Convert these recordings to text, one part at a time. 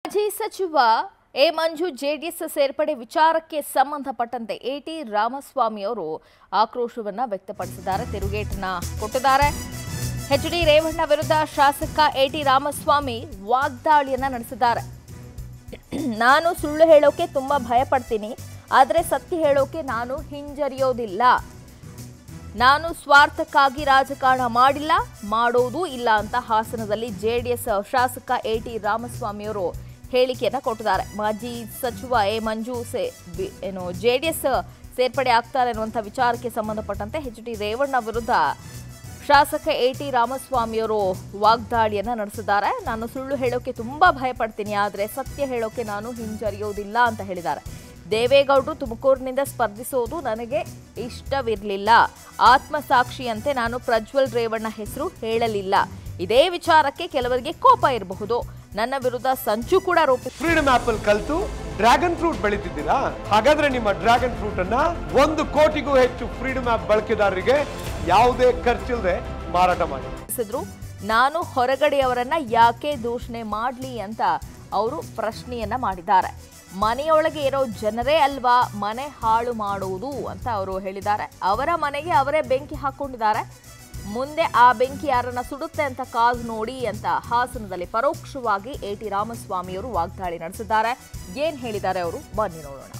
ಮಾಜಿ ಸಚಿವ A Manju JDS ಸೇರ್ಪಡೆ ವಿಚಾರಕ್ಕೆ ಸಂಬಂಧಪಟ್ಟಂತೆ ಎಟಿ ರಾಮಸ್ವಾಮಿ ಅವರು ಆಕ್ರೋಶವನ್ನ ವ್ಯಕ್ತಪಡಿಸಿದ್ದಾರೆ ತಿರುಗೇಟನ್ನ ಕೊಟ್ಟಿದ್ದಾರೆ ಎಚ್ ಡಿ ರೇವಣ್ಣ ವಿರುದ್ಧ ಶಾಸಕ ಎಟಿ ರಾಮಸ್ವಾಮಿ ವಾಗ್ದಾಳಿಯನ್ನ ನಡೆಸಿದ್ದಾರೆ ನಾನು ಸುಳ್ಳು ಹೇಳೋಕೆ ತುಂಬಾ ಭಯ ಪಡ್ತೀನಿ ಆದರೆ ಸತ್ಯ ಹೇಳೋಕೆ ನಾನು ಹಿಂಜರಿಯೋದಿಲ್ಲ ನಾನು ಸ್ವಾರ್ಥಕ್ಕಾಗಿ ರಾಜಕಾರಣ ಮಾಡಿಲ್ಲ ಮಾಡೋದೂ ಇಲ್ಲ ಅಂತ ಹಾಸನದಲ್ಲಿ ಜೆಡಿಎಸ್ ಶಾಸಕ ಎ ಟಿ ರಾಮಸ್ವಾಮಿಯವರು ಹೇಳಿಕೆಯನ್ನ ಕೊಟ್ಟಿದ್ದಾರೆ ಮಾಜಿ ಸಚಿವ ಎ ಮಂಜು ಸೇ ಬಿ- ಏನು ಜೆಡಿಎಸ್ ಸೇರ್ಪಡೆ ಆಗ್ತಾರೆ ಅನ್ನುವಂಥ ವಿಚಾರಕ್ಕೆ ಸಂಬಂಧಪಟ್ಟಂತೆ ಎಚ್ ಡಿ ರೇವಣ್ಣ ವಿರುದ್ಧ ಶಾಸಕ ಎ ಟಿ ರಾಮಸ್ವಾಮಿಯವರು ವಾಗ್ದಾಳಿಯನ್ನ ನಡೆಸಿದ್ದಾರೆ ನಾನು ಸುಳ್ಳು ಹೇಳೋಕೆ ತುಂಬಾ ಭಯ ಪಡ್ತೀನಿ ಆದರೆ ಸತ್ಯ ಹೇಳೋಕೆ ನಾನು ಹಿಂಜರಿಯೋದಿಲ್ಲ ಅಂತ ಹೇಳಿದ್ದಾರೆ ದೇವೇಗೌಡರು ತುಮಕೂರಿನಿಂದ ಸ್ಪರ್ಧಿಸೋದು ನನಗೆ ಇಷ್ಟವಿರಲಿಲ್ಲ ಆತ್ಮಸಾಕ್ಷಿಯಂತೆ ನಾನು ಪ್ರಜ್ವಲ್ ರೇವಣ್ಣ ಹೆಸರು ಹೇಳಲಿಲ್ಲ ಇದೇ ವಿಚಾರಕ್ಕೆ ಕೆಲವರಿಗೆ ಕೋಪ ಇರಬಹುದು ನನ್ನ ವಿರುದ್ಧ ಸಂಚು ಕೂಡ ರೂಪಿ ಫ್ರೀಡಮ್ ಆಪಲ್ ಕಲ್ತು ಡ್ರ್ಯಾಗನ್ ಫ್ರೂಟ್ ಬೆಳೀತಿದ್ದೀರಾ ಹಾಗಾದ್ರೆ ನಿಮ್ಮ ಡ್ರ್ಯಾಗನ್ ಫ್ರೂಟ್ ಅನ್ನ ಒಂದು ಕೋಟಿಗೂ ಹೆಚ್ಚು ಫ್ರೀಡಮ್ ಆಪ್ ಬಳಕೆದಾರರಿಗೆ ಯಾವುದೇ ಖರ್ಚಿಲ್ಲದೆ ಮಾರಾಟ ಮಾಡಿ ತಿಳಿಸಿದ್ರು ನಾನು ಹೊರಗಡೆಯವರನ್ನ ಯಾಕೆ ದೂಷಣೆ ಮಾಡಲಿ ಅಂತ ಅವರು ಪ್ರಶ್ನೆಯನ್ನ ಮಾಡಿದ್ದಾರೆ ಮನೆಯೊಳಗೆ ಇರೋ ಜನರೇ ಅಲ್ವಾ ಮನೆ ಹಾಳು ಮಾಡುವುದು ಅಂತ ಅವರು ಹೇಳಿದ್ದಾರೆ ಅವರ ಮನೆಗೆ ಅವರೇ ಬೆಂಕಿ ಹಾಕೊಂಡಿದ್ದಾರೆ ಮುಂದೆ ಆ ಬೆಂಕಿ ಯಾರನ್ನ ಸುಡುತ್ತೆ ಅಂತ ಕಾದು ನೋಡಿ ಅಂತ ಹಾಸನದಲ್ಲಿ ಪರೋಕ್ಷವಾಗಿ ಎ ಟಿ ರಾಮಸ್ವಾಮಿಯವರು ವಾಗ್ದಾಳಿ ನಡೆಸಿದ್ದಾರೆ ಏನ್ ಹೇಳಿದ್ದಾರೆ ಅವರು ಬನ್ನಿ ನೋಡೋಣ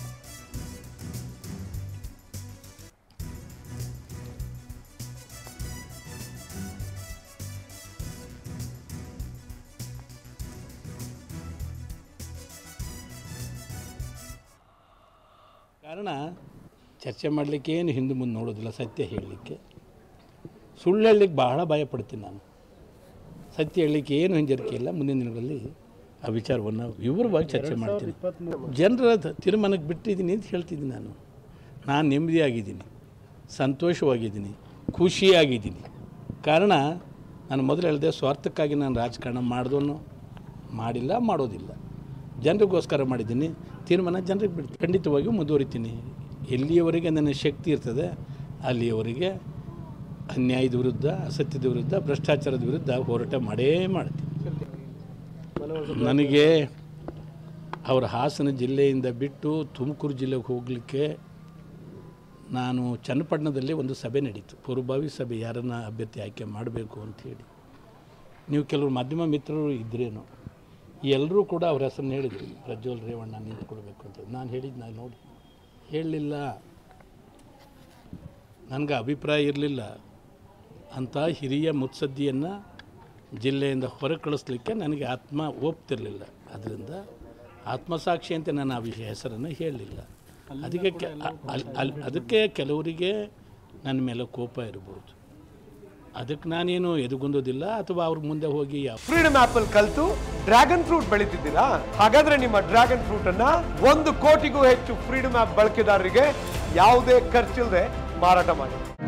ಕಾರಣ ಚರ್ಚೆ ಮಾಡಲಿಕ್ಕೆ ಏನು ಹಿಂದೆ ಮುಂದೆ ನೋಡೋದಿಲ್ಲ ಸತ್ಯ ಹೇಳಲಿಕ್ಕೆ ಸುಳ್ಳು ಹೇಳಲಿಕ್ಕೆ ಬಹಳ ಭಯ ಪಡ್ತೀನಿ ನಾನು ಸತ್ಯ ಹೇಳಲಿಕ್ಕೆ ಏನು ಹಿಂಜರಿಕೆ ಇಲ್ಲ ಮುಂದಿನ ದಿನಗಳಲ್ಲಿ ಆ ವಿಚಾರವನ್ನು ವಿವರವಾಗಿ ಚರ್ಚೆ ಮಾಡ್ತೀನಿ ಜನರ ತ- ತೀರ್ಮಾನಕ್ಕೆ ಬಿಟ್ಟಿದ್ದೀನಿ ಅಂತ ಹೇಳ್ತಿದ್ದೀನಿ ನಾನು ನಾನು ನೆಮ್ಮದಿಯಾಗಿದ್ದೀನಿ ಸಂತೋಷವಾಗಿದ್ದೀನಿ ಖುಷಿಯಾಗಿದ್ದೀನಿ ಕಾರಣ ನಾನು ಮೊದಲು ಹೇಳಿದೆ ಸ್ವಾರ್ಥಕ್ಕಾಗಿ ನಾನು ರಾಜಕಾರಣ ಮಾಡಿದವನು ಮಾಡಿಲ್ಲ ಮಾಡೋದಿಲ್ಲ ಜನರಿಗೋಸ್ಕರ ಮಾಡಿದ್ದೀನಿ ತೀರ್ಮಾನ ಜನರಿಗೆ ಬಿಡ್ತೀನಿ ಖಂಡಿತವಾಗಿಯೂ ಮುಂದುವರಿತೀನಿ ಎಲ್ಲಿಯವರೆಗೆ ನನ್ನ ಶಕ್ತಿ ಇರ್ತದೆ ಅಲ್ಲಿಯವರೆಗೆ ಅನ್ಯಾಯದ ವಿರುದ್ಧ ಅಸತ್ಯದ ವಿರುದ್ಧ ಭ್ರಷ್ಟಾಚಾರದ ವಿರುದ್ಧ ಹೋರಾಟ ಮಾಡೇ ಮಾಡ್ತೀನಿ ನನಗೆ ಅವರ ಹಾಸನ ಜಿಲ್ಲೆಯಿಂದ ಬಿಟ್ಟು ತುಮಕೂರು ಜಿಲ್ಲೆಗೆ ಹೋಗಲಿಕ್ಕೆ ನಾನು ಚನ್ನಪಟ್ಟಣದಲ್ಲಿ ಒಂದು ಸಭೆ ನಡೀತು ಪೂರ್ವಭಾವಿ ಸಭೆ ಯಾರನ್ನು ಅಭ್ಯರ್ಥಿ ಆಯ್ಕೆ ಮಾಡಬೇಕು ಅಂಥೇಳಿ ನೀವು ಕೆಲವರು ಮಾಧ್ಯಮ ಮಿತ್ರರು ಇದ್ರೇನು ಎಲ್ಲರೂ ಕೂಡ ಅವ್ರ ಹೆಸರನ್ನ ಹೇಳಿದ್ರು ಪ್ರಜ್ವಲ್ ರೇವಣ್ಣ ನಿಂತ್ಕೊಳ್ಬೇಕು ಅಂತ ನಾನು ಹೇಳಿದ್ದು ನಾನು ನೋಡಿ ಹೇಳಲಿಲ್ಲ ನನಗೆ ಅಭಿಪ್ರಾಯ ಇರಲಿಲ್ಲ ಅಂಥ ಹಿರಿಯ ಮುತ್ಸದ್ದಿಯನ್ನು ಜಿಲ್ಲೆಯಿಂದ ಹೊರ ಕಳಿಸ್ಲಿಕ್ಕೆ ನನಗೆ ಆತ್ಮ ಒಪ್ತಿರಲಿಲ್ಲ ಅದರಿಂದ ಆತ್ಮಸಾಕ್ಷಿ ಅಂತ ನಾನು ಆ ವಿಷಯ ಹೆಸರನ್ನು ಹೇಳಲಿಲ್ಲ ಅದಕ್ಕೆ ಕೆ- ಅಲ್- ಅಲ್- ಅದಕ್ಕೆ ಕೆಲವರಿಗೆ ನನ್ನ ಮೇಲೆ ಕೋಪ ಇರ್ಬೋದು ಅದಕ್ಕೆ ನಾನೇನು ಎದುಗುಂದೋದಿಲ್ಲ ಅಥವಾ ಅವ್ರ ಮುಂದೆ ಹೋಗಿ ಯಾವ ಫ್ರೀಡಮ್ ಆಪಲ್ ಕಲ್ತು ಡ್ರ್ಯಾಗನ್ ಫ್ರೂಟ್ ಬೆಳೀತಿದ್ದೀರಾ ಹಾಗಾದ್ರೆ ನಿಮ್ಮ ಡ್ರ್ಯಾಗನ್ ಫ್ರೂಟ್ ಅನ್ನ ಒಂದು ಕೋಟಿಗೂ ಹೆಚ್ಚು ಫ್ರೀಡಮ್ ಆಪ್ ಬಳಕೆದಾರರಿಗೆ ಯಾವುದೇ ಖರ್ಚಿಲ್ಲದೆ ಮಾರಾಟ ಮಾಡಿ